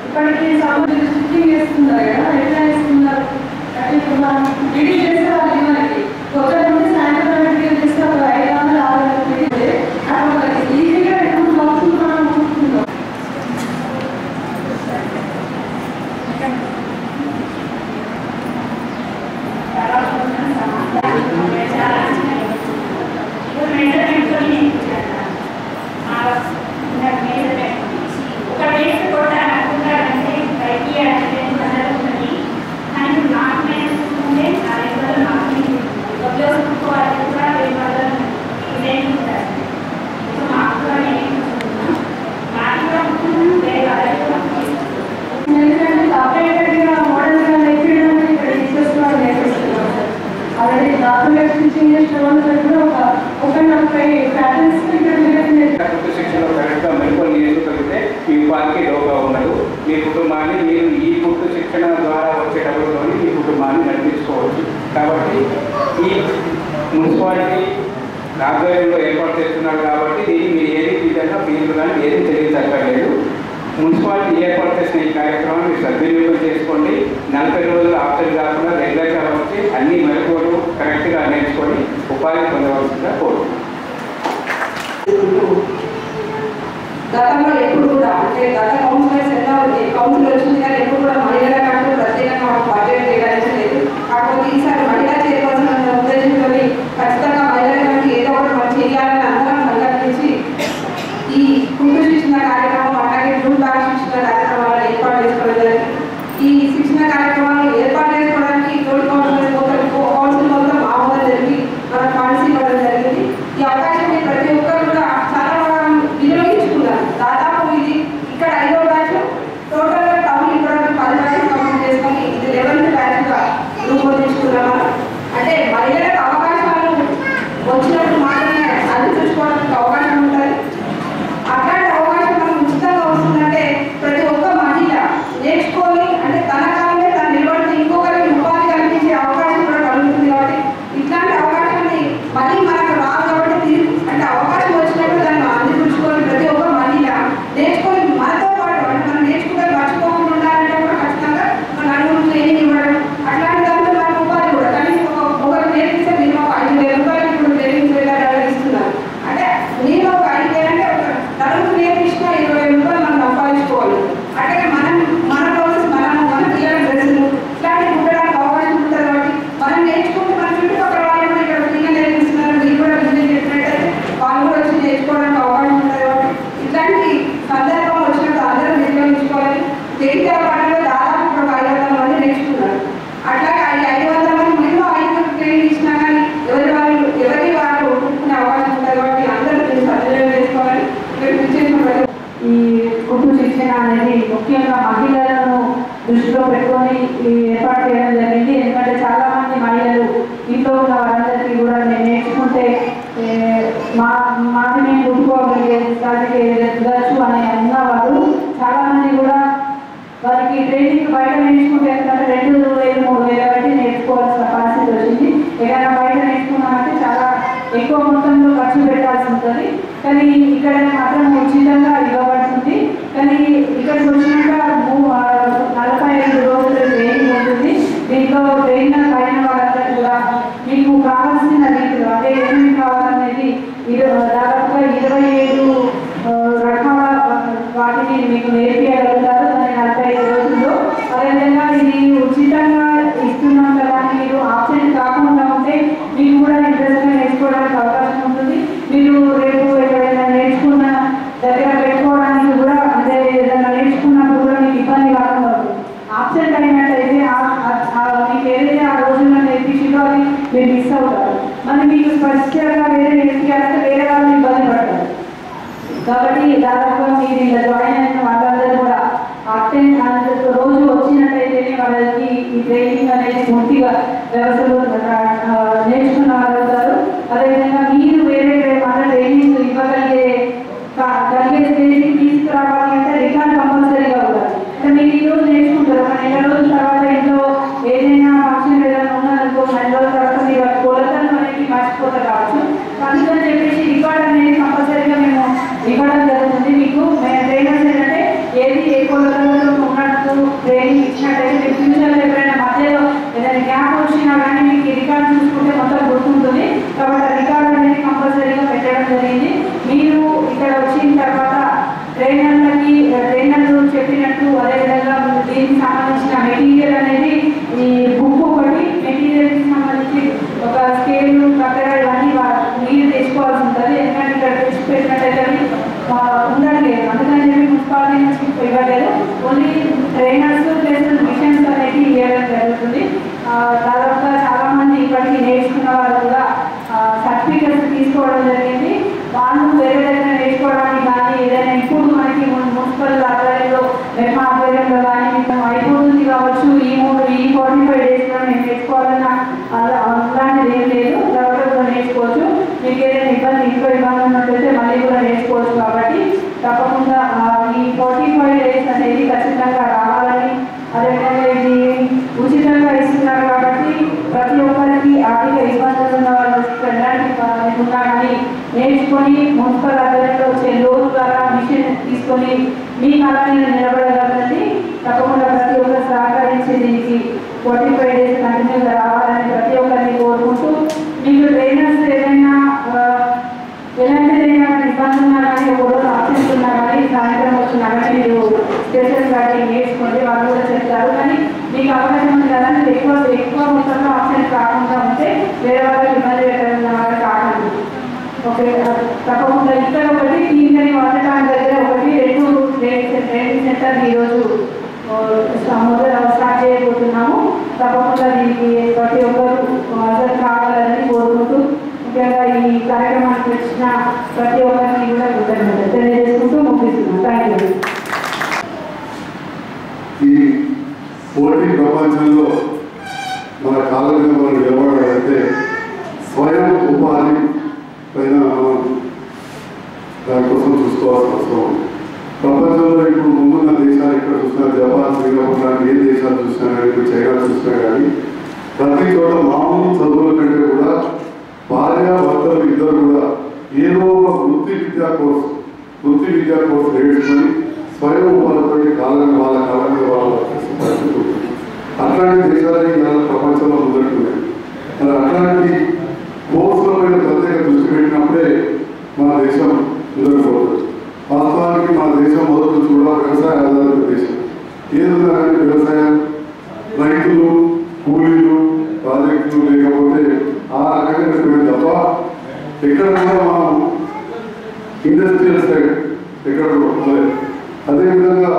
ఇప్పటికి సామాన్యులు స్టిచ్చింగ్ చేస్తున్నారు కదా ఎట్లా చేస్తున్నారు అంటే ఇప్పుడు మనం రెడీ చేస్తే వాళ్ళు మనకి కొత్త నుండి సాయంత్రం వరకు చేస్తే ఒక ఐదు వందలు ఆరు వందలు పెడితే అక్కడ మనకి ఈజీగా ఎప్పుడు బాక్సులు మనం అనుకుంటున్నాం ఎందుకంటే సపరేట్గా మోడల్గా నేర్పించడానికి ఇక్కడ టీచర్స్ కూడా నేర్పిస్తున్నారు ఆల్రెడీ దాదాపు టీచింగ్ చేసిన వాళ్ళు కూడా ఒక ఒక నలభై ప్యాటర్న్స్ ఇక్కడ నేర్పించారు ప్రభుత్వ శిక్షణ కరెక్ట్గా మెరుగులు నేర్చుకోగలిగితే మీ ఉపాధికి లోగా ఉండదు మీ కుటుంబాన్ని మీరు ఈ కుట్టు శిక్షణ ద్వారా వచ్చే డబ్బులతో మీ కుటుంబాన్ని నడిపించుకోవచ్చు కాబట్టి ఈ మున్సిపాలిటీ ఆధ్వర్యంలో ఏర్పాటు చేస్తున్నారు కాబట్టి దీన్ని మీరు ఏది విధంగా ఫీజు కానీ ఏది తెలియచక్కర్లేదు మున్సిపాలిటీ ఏర్పాటు చేసిన ఈ కార్యక్రమాన్ని మీరు సద్వినియోగం చేసుకోండి నలభై రోజులు ఆప్షన్ కాకుండా రెగ్యులర్గా వచ్చి అన్ని మెరుగులు కరెక్ట్గా నేర్చుకొని ఉపాధి పొందవలసిందిగా కోరుతున్నాను గతంలో ఎప్పుడు కూడా అంటే గత కౌన్సిలర్స్ ఎన్నో కౌన్సిల్ వచ్చింది కానీ ఎప్పుడు కూడా మహిళల కంటూ ప్రత్యేకంగా మాకు బడ్జెట్ కేటాయించలేదు కాకపోతే ఈసారి మహిళా చైర్పర్సన్ అనే ఉద్దేశంతో ఖచ్చితంగా మహిళల కంటూ ఏదో ఒకటి మనం చేయాలని అందరం సంకల్పించి ఈ కుంటు శిక్షణ కార్యక్రమం అలాగే జూన్ బ్యాగ్ శిక్షణ కార్యక్రమాలను ఏర్పాటు చేసుకోవడం జరిగింది ఈ శిక్షణ కార్యక్రమాలు ఏర్పాటు చేసుకోవడానికి తోటి కౌన్సిలర్స్ మొత్తం కౌన్సిల్ మొత్తం ఆమోదం జరిగి మన ఫండ్స్ ఇవ్వడం జరిగింది ఈ అవకాశాన్ని ప్రతి ఒక్కరు కూడా చాలా బాగా వినియోగించుకున్నారు దాదాపు ఇది ఇక్కడ ఐదో బ్యాచ్ టోటల్ గా టౌన్ ఇవ్వడానికి పది బ్యాచ్ కంప్లీట్ చేసుకొని ఇది లెవెన్త్ బ్యాచ్ గా రూపొందించుకున్నాము అంటే మహిళలకు అవకాశాలు వచ్చినప్పుడు మాత్రమే అందించుకోవడానికి అవకాశం ఉంటుంది అట్లాంటి అవకాశం మనకు ఉచితంగా వస్తుందంటే ప్రతి ఒక్క మహిళ నేర్చుకొని అంటే తన కాలమే తను నిలబడితే ఇంకొకరికి ఉపాధి కల్పించే అవకాశం కూడా కలుగుతుంది కాబట్టి ఇట్లాంటి అవకాశాన్ని మళ్ళీ మనకు రాదు కాబట్టి తిరిగి అంటే అవకాశం వచ్చినప్పుడు దాన్ని అందిపుచ్చుకొని ప్రతి ఒక్క మహిళ నేర్చుకొని మనతో పాటు అంటే మనం నేర్చుకుంటే మర్చిపోకుండా ఉండాలంటే కూడా ఖచ్చితంగా మన నలుగురు ట్రైనింగ్ ఇవ్వడం అట్లాంటి దాంట్లో మనకు ఉపాధి కూడా కనీసం ఒక ఒకరు నేర్పిస్తే మీరు ఒక ఐదు వేల రూపాయలు ఇప్పుడు ట్రైనింగ్ వెళ్ళాలని ఇస్తున్నారు అంటే నేను ఒక ఐదు వేలు అంటే ఒక నలుగురు నేర్పించిన ఇరవై వేల రూపాయలు మనం సంపాదించుకోవాలి అంటే మనం మన ప్రాసెస్ మనం మన పిల్లల డ్రెస్సులు ఇట్లాంటివి ఉండడానికి అవకాశం ఉంటుంది కాబట్టి మనం నేర్చుకుంటే మన చుట్టుపక్కల వాళ్ళు కూడా ఇక్కడ ఫ్రీగా నేర్పిస్తున్నారు మీరు కూడా బిజినెస్ చేసినట్టయితే వాళ్ళు కూడా వచ్చి నేర్చుకోవడానికి అవకాశం ఉంటుంది కాబట్టి ఇట్లాంటి సందర్భం వచ్చినప్పుడు అందరం నిర్వహించుకోవాలి జగిత్యాల పట్టణంలో దాదాపు ఇప్పుడు ఒక ఐదు వందల మంది నేర్చుకున్నారు అట్లాగే ఈ ఐదు వందల మంది మినిమం ఐదు ట్రైనింగ్ ఇచ్చినా కానీ ఎవరి వాళ్ళు ఎవరి వాళ్ళు ఒప్పుకునే అవకాశం ఉంటుంది కాబట్టి అందరూ దీన్ని సద్వినియోగం చేసుకోవాలి ఇక్కడ పిలిచేసిన ప్రతి ఈ కుటుంబ శిక్షణ అనేది ముఖ్యంగా మహిళలను దృష్టిలో పెట్టుకొని ఈ ఏర్పాటు చేయడం జరిగింది ఎందుకంటే చాలా మంది మహిళలు ఇంట్లో ఉన్న వారందరికీ కూడా నేను నేర్చుకుంటే ఏ, మా మాది మేము కుట్టుకోగలిగే స్థాయికి ఎదగచ్చు అని అన్న వాళ్ళు చాలా మంది కూడా వారికి ట్రైనింగ్ బయట నేర్చుకుంటే ఎందుకంటే రెండు వేలు మూడు వేల బట్టి నేర్చుకోవాల్సిన పరిస్థితి వచ్చింది ఏదైనా బయట నేర్చుకున్నామంటే చాలా ఎక్కువ మొత్తంలో ఖర్చు పెట్టాల్సి ఉంటుంది కానీ ఇక్కడ మాత్రం ఉచితంగా ఇవ్వబడుతుంది కానీ ఇక్కడికి వచ్చినాక మూ- ఆ, నలభై ఐదు రోజులు ట్రైనింగ్ ఉంటుంది దీంట్లో ట్రైనర్ పైన వాళ్ళందరూ కూడా మీకు కావాల్సిన రీతిలో అంటే ఏమేమి కావాలనేది ఇరు- దాదాపుగా ఇరవై ఏడు ఆ, రకాల వాటిని మీకు నేర్పించగలుగుతారు దాని నలభై ఐదు రోజుల్లో అదేవిధంగా ఇది ఉచితంగా ఇస్తున్నాం కదా అని మీరు ఆప్షన్ కాకుండా ఉంటే మీకు కూడా ఇంట్రెస్ట్గా నేర్చుకోవడానికి అవకాశం ఉంటుంది మీరు రేపు ఎక్కడైనా నేర్చుకున్న దగ్గర పెట్టుకోవడానికి కూడా అంటే ఏదైనా నేర్చుకున్నప్పుడు కూడా మీకు ఇబ్బంది కాకుండా ఉంటుంది ఆప్షన్ అయినట్టయితే ఆ- ఆ- ఆ- మీకు ఏదైతే ఆ రోజుల్లో నేర్పించిందో అది మీరు మిస్ అవుతారు మరి మీకు స్పష్టంగా వేరే నేర్పించాలంటే వేరే వాళ్ళు ఇబ్బంది పడతారు కాబట్టి దాదాపుగా మీరు ఇలా జాయిన్ అయిన వాళ్ళందరూ కూడా అటెండ్ రోజు వచ్చినట్టయితేనే వాళ్ళకి ఈ ట్రైనింగ్ అనేది పూర్తిగా వ్యవస్థలో ఆ, నేర్చుకున్న వాళ్ళు అవుతారు అదేవిధంగా మీరు వేరే మన ట్రైనింగ్ ఇవ్వగలిగే కా- కలిగే స్టేజ్కి తీసుకురావాలి అంటే రికార్డ్ కంపల్సరీగా ఉండాలి అంటే మీరు ఈ రోజు నేర్చుకుంటారు ఒక నెల రోజుల తర్వాత ఇంట్లో ఏదైనా ఫంక్షన్ ఏదైనా ఉన్నదనుకో నెల రోజుల తర్వాత మీరు ఆ కొలతలు అనేది మర్చిపోతారు కావచ్చు అందుకని చెప్పేసి రికార్డ్ అనేది కంపల్సరీగా మేము ఇవ్వడం జరుగుతుంది మీకు మేము ట్రైనర్స్ ఏంటంటే ఏది ఏ కొలతలలో ఉన్నాడు ట్రైనింగ్ ఇచ్చినట్టయితే మీకు ఫ్యూచర్లో ఎప్పుడైనా మధ్యలో ఏదైనా గ్యాప్ వచ్చినా కానీ మీకు ఈ రికార్డు చూసుకుంటే మొత్తం గుర్తుంటుంది కాబట్టి ఆ రికార్డు అనేది కంపల్సరీగా పెట్టడం జరిగింది మీరు ఇక్కడ వచ్చిన తర్వాత ట్రైనర్లకి ట్రైనర్లు చెప్పినట్టు అదేవిధంగా దీనికి సంబంధించిన మెటీరియల్ అనేది ఈ బుక్ ఒకటి మెటీరియల్కి సంబంధించి ఒక స్కేల్ కత్తెర ఇవన్నీ వా- మీరు తెచ్చుకోవాల్సి ఉంటుంది ఎందుకంటే ఇక్కడ తెచ్చి పెట్టినట్టయితే అవి, ఆ, ఉండట్లేదు అందుకని చెప్పి మున్సిపాలిటీ నుంచి ఇవ్వలేదు ఓన్లీ ట్రైనర్స్ ప్లస్ మిషన్స్ అనేది ఇవ్వడం జరుగుతుంది ఆ, దాదాపుగా చాలా మంది ఇప్పటికీ నేర్చుకున్న వాళ్ళు కూడా సర్టిఫికెట్స్ తీసుకోవడం జరిగింది వాళ్ళు వేరే దగ్గర నేర్చుకోవడానికి కానీ ఏదైనా ఇప్పుడు మనకి మున్- మున్సిపల్ ఆధ్వర్యంలో మెట్మా ఆధ్వర్యంలో కానీ మీకు అయిపోతుంది కావచ్చు ఈ మూడు ఈ ఫార్టీ ఫైవ్ డేస్లో నేను నేర్చుకోవాలన్న అలా- అలాంటిది ఏం లేదు ఎవరో కూడా నేర్చుకోవచ్చు మీకు ఏదైనా ఇబ్బంది ఇంట్లో ఇబ్బంది ఉన్నట్లయితే మళ్ళీ కూడా నేర్చుకోవచ్చు కాబట్టి తప్పకుండా ఆ, ఈ ఫార్టీ ఫైవ్ డేస్ అనేది ఖచ్చితంగా రావాలని అదేవిధంగా ఇది ఉచితంగా ఇస్తున్నారు కాబట్టి ప్రతి ఒక్కరికి ఆర్థిక ఇబ్బందులు ఉన్న వాళ్ళు వెళ్ళడానికి వాళ్ళకి ఉన్నా కానీ నేర్చుకొని మున్సిపల్ ఆధ్వర్యంలో వచ్చే లోన్ ద్వారా మిషన్ తీసుకొని మీ కళని నిలబడగలరండి తప్పకుండా ప్రతి ఒక్కరు సహకరించి దీనికి ఫార్టీ ఫైవ్ డేస్ కంటిన్యూగా రావాలని ప్రతి ఒక్కరిని కోరుకుంటూ మీకు ట్రైనర్స్ ఏదైనా ఆ, ఎలాంటిదైనా ఇబ్బంది ఉన్నా కానీ ఒక రోజు ఆబ్సెంట్ ఉన్నా కానీ సాయంత్రం వచ్చినా కానీ మీరు స్పెషల్ గాడి నేర్చుకోండి వాళ్ళు కూడా చెప్తారు కానీ మీకు అవకాశం ఉంది కదా మీరు ఎక్కువ ఎక్కువ మొత్తంలో ఆబ్సెంట్ కాకుండా ఉంటే వేరే వాళ్ళకి ఇబ్బంది పెట్టడం వల్ల కాకండి ఓకే తప్పకుండా ఇక్కడ ఒకటి టీంకని వాటర్ ట్యాంక్ దగ్గర ఒకటి రెండు ట్రైనింగ్ ట్రైనింగ్ సెంటర్ ఈరోజు ఆ, మొదలు స్టార్ట్ చేయబోతున్నాము తప్పకుండా దీనికి ప్రతి ఒక్కరు హాజరు కావాలని కోరుకుంటూ ముఖ్యంగా ఈ కార్యక్రమానికి వచ్చిన ప్రతి ఒక్కరిని కూడా కృతజ్ఞతలు తెలియజేసుకుంటూ ముగిస్తున్నాను థ్యాంక్ యూ ఈ పోటీ ప్రపంచంలో మన కాళ్ళ మీద మనం నిలబడాలంటే స్వయం ఉపాధి పైన మనం దానికోసం చూసుకోవాల్సిన అవసరం ఉంది ప్రపంచంలో ఇప్పుడు ముందున్న దేశాలు ఇక్కడ చూసినా జపాన్ సింగపూర్ లాంటి ఏ దేశాలు చూసినా కానీ ఇప్పుడు చైనా చూసినా కానీ ప్రతి చోట మామూలు చదువుల కంటే కూడా భార్య భర్తలు ఇద్దరు కూడా ఏదో ఒక వృత్తి విద్యా కోర్సు వృత్తి విద్యా కోర్సు నేర్చుకొని స్వయం ఉపాధిపడి కాలం వాళ్ళ కాలం మీద వాళ్ళ పరిస్థితి ఉంది. అట్లాంటి దేశాలే ఇవాళ ప్రపంచంలో ముందుంటున్నాయి మరి అట్లాంటి కోర్సుల పైన ప్రత్యేక దృష్టి పెట్టినప్పుడే మన దేశం ముందుకుపోతుంది వాస్తవానికి మన దేశం మొదటి నుంచి కూడా వ్యవసాయ ఆధారిత దేశం ఏదైనా కానీ వ్యవసాయం రైతులు కూలీలు ప్రాజెక్టులు లేకపోతే ఆ రకంగా నడిపేది తప్ప ఎక్కడ కూడా మనం ఇండస్ట్రియల్ సైడ్ ఎక్కడ కూడా ఉండలేదు అదేవిధంగా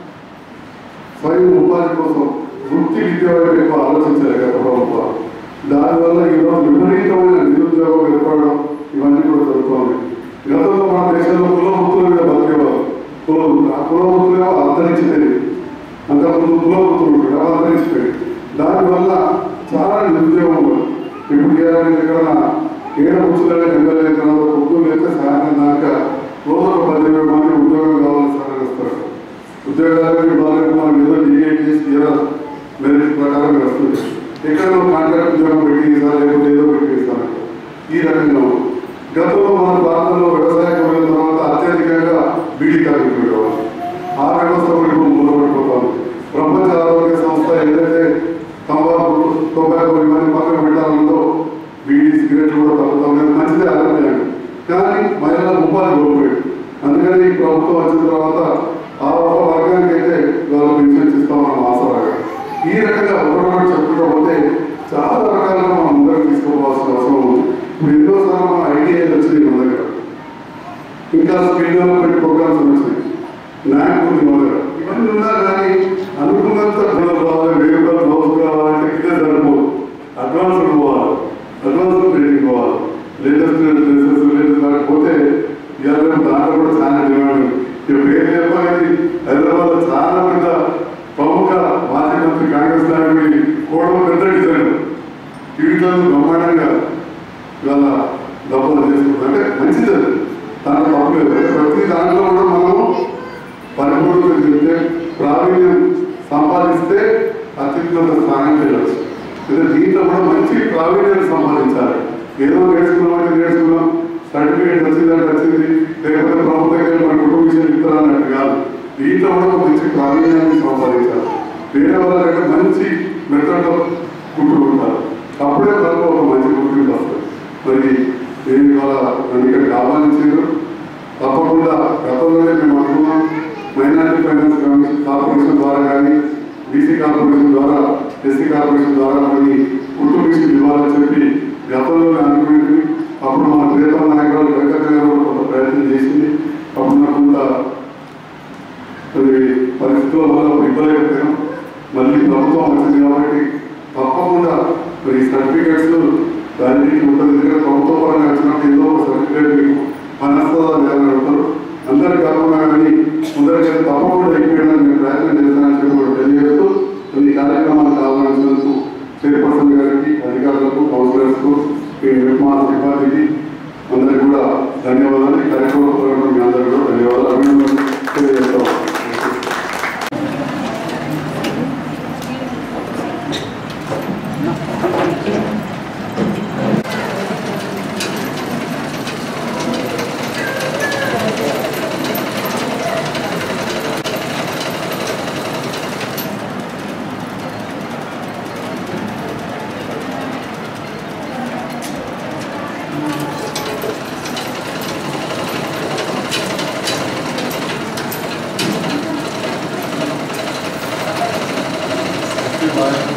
స్వయం ఉపాధి కోసం వృత్తి విద్య వైపు ఎక్కువ ఆలోచించారు గత ప్రభుత్వాలు దానివల్ల ఈరోజు విపరీతమైన నిరుద్యోగం ఏర్పడడం ఇవన్నీ కూడా జరుగుతుంది గతంలో మన దేశంలో కుల వృత్తుల మీద బతికేవారు కుల వృత్తులు ఆ కుల వృత్తులు అంతరించిపోయింది అంతకుముందు కుల వృత్తులు ఉండేవి, అవి అంతరించిపోయింది దానివల్ల చాలా నిరుద్యోగం ఉంది. ఇప్పుడు చేయాలని ఎక్కడ ఏడ కూర్చునే ఎమ్మెల్యే పొద్దున్న లేక సాయంత్రం దాకా రోజు ఒక పదివేల మంది ఉద్యోగం కావాలని సార్ వస్తారు ఉద్యోగాలకు వాళ్ళకి మనం ఏదో డిగ్రీ చేసి ఏదో మెరిట్ ప్రకారం వస్తుంది ఎక్కడ కాంట్రాక్ట్ ఉద్యోగం పెట్టి ఇస్తారు లేకపోతే ఏదో పెట్టి ఇస్తారు ఈ రకంగా ఉంది. గతంలో మన భారతంలో వ్యవసాయం పోయిన తర్వాత అత్యధికంగా బీడీ కార్మికులు ఉండేవాళ్ళు. ఆ వ్యవస్థ కూడా ఇప్పుడు మూలపడిపోతుంది ప్రపంచ ఆరోగ్య సంస్థ ఏదైతే తంబాకు టొబాకో ఇవన్నీ పక్కన పెట్టాలందో బీడీ సిగరెట్లు కూడా తగ్గుతాం లేదు మంచిదే ఆరోగ్యానికి కానీ మహిళలకు ఉపాధి కోల్పోయాడు అందుకని ఈ ప్రభుత్వం వచ్చిన తర్వాత ఆ ఒక వర్గానికి అయితే వాళ్ళు పెన్షన్స్ ఇస్తామని ఆసరాగా ఈ రకంగా ఒకటి చెప్పుకుంటూ పోతే చాలా రకాలుగా మనం ముందరకు తీసుకోవాల్సిన అవసరం ఉంది ఇప్పుడు ఎన్నోసార్లు మన ఐడియాలు వచ్చినాయి మన దగ్గర ఇంకా స్కిల్ డెవలప్మెంట్ ప్రోగ్రామ్స్ వచ్చినాయి న్యాక్ ఉంది మన దగ్గర ఇవన్నీ ఉన్నా కానీ అనుకున్నంత డెవలప్ కావాలి వేరే బ్లౌజ్ కావాలంటే ఇదే సరిపోదు అడ్వాన్స్ పోవాలి అడ్వాన్స్ ట్రైనింగ్ పోవాలి లేటెస్ట్ డ్రెస్సెస్ లేటెస్ట్ కాకపోతే ఇవాళ రేపు దాంట్లో కూడా చాలా డిమాండ్ ఉంది ఇక పేరు చెప్పాలి హైదరాబాద్ చాలా పెద్ద ప్రముఖ మాజీ మంత్రి కాంగ్రెస్ నాయకుడి కోడలు పెద్ద డిజైన్ జీవితాలు బ్రహ్మాండంగా ఇవాళ దప్పలు చేసుకుంటాం అంటే మంచిది అది దాంట్లో తప్పలేదు ప్రతి దాంట్లో కూడా మనం పరిపూర్ణత చెప్తే ప్రావీణ్యం సంపాదిస్తే అత్యున్నత స్థానం చేయవచ్చు అంటే దీంట్లో కూడా మంచి ప్రావీణ్యాన్ని సంపాదించాలి ఏదో నేర్చుకున్నామంటే నేర్చుకున్నాం సర్టిఫికేట్ వచ్చిందంటే వచ్చింది లేకపోతే ప్రభుత్వం మన కుటుంబ విషయం ఇస్తారన్నట్టు కాదు దీంట్లో కూడా ఒక మంచి ప్రావీణ్యాన్ని సంపాదించాలి మెత్తగా కుట్టు ఉంటారు అప్పుడే మనకు ఒక మంచి గుర్తింపు వస్తుంది మరి దీని వల్ల నన్ను ఇక్కడికి ఆహ్వానించారు తప్పకుండా గతంలోనే మేము అనుకున్నాం మైనారిటీ ఫైనాన్స్ కమిషన్ కార్పొరేషన్ ద్వారా కానీ బీసీ కార్పొరేషన్ ద్వారా ఎస్సీ కార్పొరేషన్ ద్వారా కొన్ని కుటుంబ మిషన్ ఇవ్వాలని చెప్పి గతంలోనే అనుకునేది అప్పుడు మన ప్రియతమ నాయకురాలు వెంకట గారు కూడా కొంత ప్రయత్నం చేసింది అప్పుడు నాకు కొంత మరి పరిస్థితుల వల్ల ఇవ్వలేకపోయాం మళ్ళీ ప్రభుత్వం వచ్చింది కాబట్టి తప్పకుండా మరి సర్టిఫికేట్స్ దానికి ఉంటుంది ఎందుకంటే ప్రభుత్వ పరంగా వచ్చినప్పుడు ఏదో ఒక సర్టిఫికేట్ మీకు మనస్తుందా లేదని అడుగుతారు అందరికి కాకుండా కానీ ముందరికి తప్పకుండా ఇప్పించడానికి నేను ప్రయత్నం చేస్తానని చెప్పి కూడా తెలియజేస్తూ ఈ కార్యక్రమాలు కావాల్సినందుకు చైర్పర్సన్ గారికి అధికారులకు కౌన్సిలర్స్కు ఈ నిర్మాణ సిబ్బందికి అందరికీ కూడా ధన్యవాదాలు ఈ కార్యక్రమంలో పాల్గొన్న మీ అందరికీ కూడా ధన్యవాదాలు అభినందనలు తెలియజేస్తాం Goodbye.